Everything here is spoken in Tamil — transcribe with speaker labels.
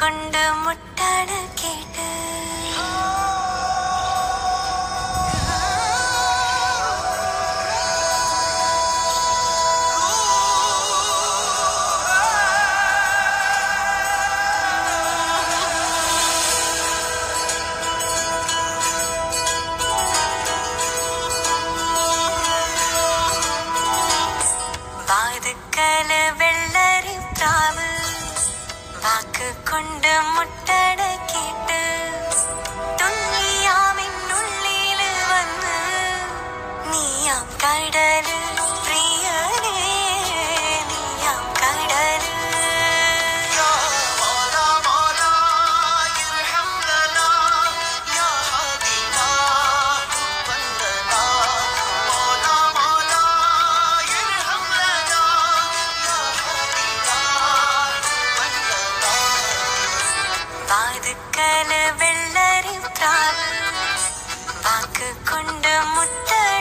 Speaker 1: கொண்டு முட்டாட கேட்டு வாதுக்கல வெள்ளரி பிராவு வாக்கு கொண்டு முட்டட கேட்டு துள்ளியாமின் உள்ளில் வந்து நீயாம் கடலு பிரியனே நீயாம் கடலு
Speaker 2: يا مولا مولا ارحم لنا يا هادينا تقبل لنا مولا مولا ارحم لنا يا هادينا تقبل لنا
Speaker 1: வாதுக்கல வெள்ளரி பிராவு வாக்கு கொண்டு முட்டட